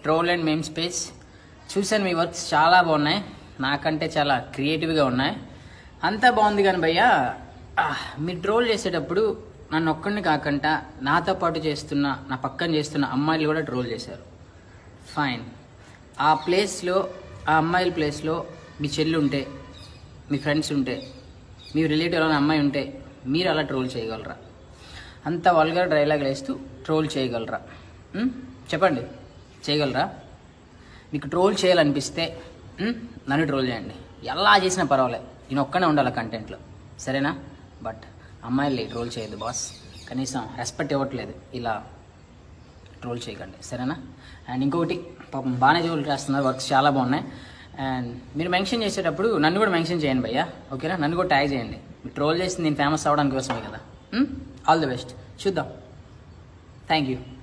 Troll and ma'am space చూశాను మీ works చాలా బాగున్నాయి నాకంటే చాలా క్రియేటివ్గా ఉన్నాయి అంతా బాగుంది కానీ భయ్యా ఆ, మీరు ట్రోల్ చేసేటప్పుడు నన్ను ఒక్కడిని కాకుండా నాతో పాటు చేస్తున్న నా పక్కన చేస్తున్న అమ్మాయిలు కూడా ట్రోల్ చేశారు ఫైన్ ఆ ప్లేస్లో ఆ అమ్మాయిల ప్లేస్లో మీ చెల్లి ఉంటే మీ ఫ్రెండ్స్ ఉంటే మీ రిలేటివ్లోని అమ్మాయి ఉంటే మీరు అలా ట్రోల్ చేయగలరా అంత వల్గర్ డైలాగ్ వేస్తూ ట్రోల్ చేయగలరా ఉం? చెప్పండి చేయగలరా మీకు ట్రోల్ చేయాలనిపిస్తే ఉం, నన్ను ట్రోల్ చేయండి ఎలా చేసినా పర్వాలేదు నేను ఒక్కనే ఉండాలి కంటెంట్లో సరేనా బట్ అమ్మాయిల్ని ట్రోల్ చేయదు బాస్ కనీసం రెస్పెక్ట్ ఇవ్వట్లేదు ఇలా ట్రోల్ చేయకండి సరేనా అండ్ ఇంకొకటి పాపం బాగానే ట్రోల్ చేస్తున్నారు వర్క్స్ చాలా బాగున్నాయి అండ్ మీరు మెన్షన్ చేసేటప్పుడు నన్ను కూడా మెన్షన్ చేయండి భయ్యా ఓకేనా నన్ను కూడా ట్యాగ్ చేయండి మీరు ట్రోల్ చేసి నేను ఫేమస్ అవ్వడానికి కోసమే కదా ఆల్ ది బెస్ట్ చూద్దాం థ్యాంక్ యూ